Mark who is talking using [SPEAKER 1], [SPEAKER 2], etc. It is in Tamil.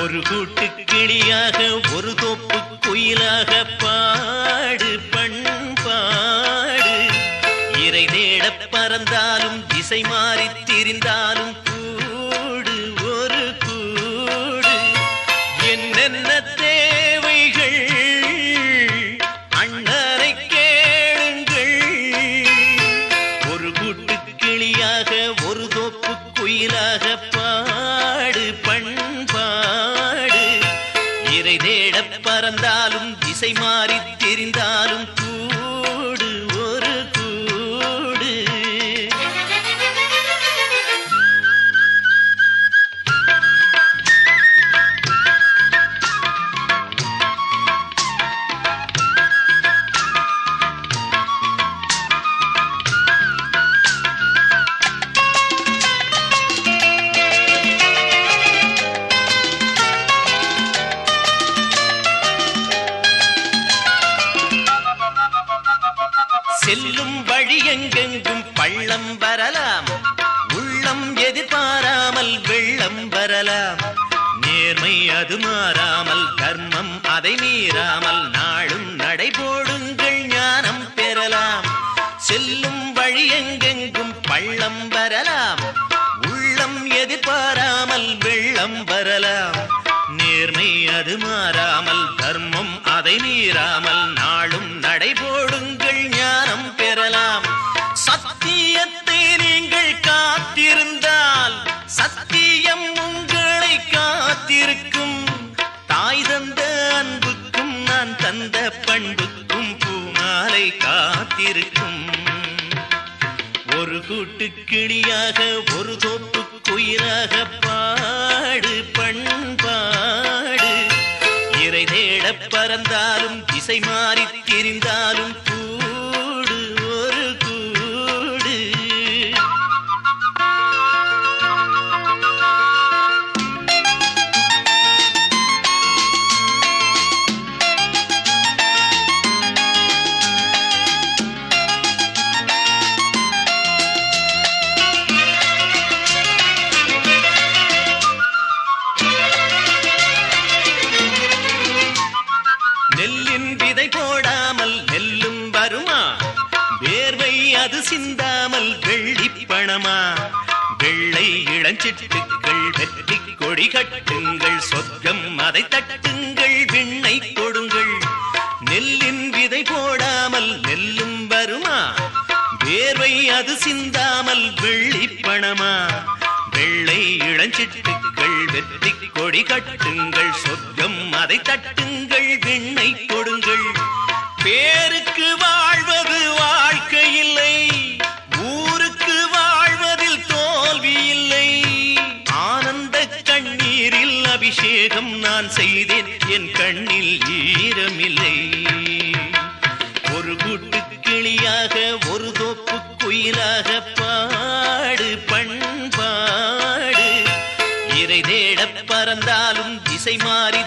[SPEAKER 1] ஒரு கூட்டு கிளியாக ஒரு தோப்பு குயிலாக பாடு பண்பாடு இறை தேடப் பறந்தாலும் திசை மாறித் திரிந்தாலும் கூடு ஒரு கூடு என்னென்ன தேவைகள் அண்ணரை கேளுங்கள் ஒரு கூட்டு கிளியாக ஒரு தோப்பு குயிலாக பாடு பண்பாடு இறை தேடப் பறந்தாலும் திசை மாறித் தெரிந்தாலும் கூடு ஒரு கூடு செல்லும் வழி எங்கெங்கும் பள்ளம் வரலாம் உள்ளம் எதிர்பாராமல் வெள்ளம் வரலாம் நேர்மை அது மாறாமல் தர்மம் அதை மீறாமல் நாளும் நடைபோடுங்கள் ஞானம் பெறலாம் செல்லும் வழி எங்கெங்கும் பள்ளம் வரலாம் உள்ளம் எதிர்பாராமல் வெள்ளம் வரலாம் நேர்மை அது மாறாமல் தர்மம் அதை மீறாமல் நாளும் நடைபோடுங்கள் ஞானம் பெறலாம் சத்தியத்தை நீங்கள் காத்திருந்தால் சத்தியம் உங்களை காத்திருக்கும் தாய் தந்த அன்புக்கும் நான் தந்த பண்புக்கும் பூமாலை காத்திருக்கும் ஒரு கூட்டு கிளியாக ஒரு தோப்பு குயிலாக பாடு பண்பாடு இறை தேடப் பறந்தாலும் திசை மாறித் திரிந்தாலும் கூடு ஒரு கூடு நெல்லின் விதை போடாமல் நெல்லும் வருமா வேர்வை அது சிந்தாமல் வெள்ளி பணமா வெள்ளை இளஞ்சிட்டுக்கள் வெற்றி கொடி கட்டுங்கள் சொர்க்கம் அதை தட்டுங்கள் விண்ணை கொடுங்கள் நெல்லின் விதை போடாமல் நெல்லும் வருமா வேர்வை அது சிந்தாமல் வெள்ளி பணமா வெள்ளை இளஞ்சிட்டுக்கள் வெற்றி கொடி கட்டுங்கள் சொர்க்கம் அதை தட்டுங்கள் விண்ணை கொடுங்கள் பேருக்கு வாழ்வது வாழ்க்கை இல்லை ஊருக்கு வாழ்வதில் தோல்வி இல்லை ஆனந்த கண்ணீரில் அபிஷேகம் நான் செய்தேன் என் கண்ணில் ஈரமில்லை ஒரு கூட்டு கிளியாக ஒரு தோப்பு குயிலாக பாடு பண்பாடு இறை தேடப் பறந்தாலும் திசை மாறி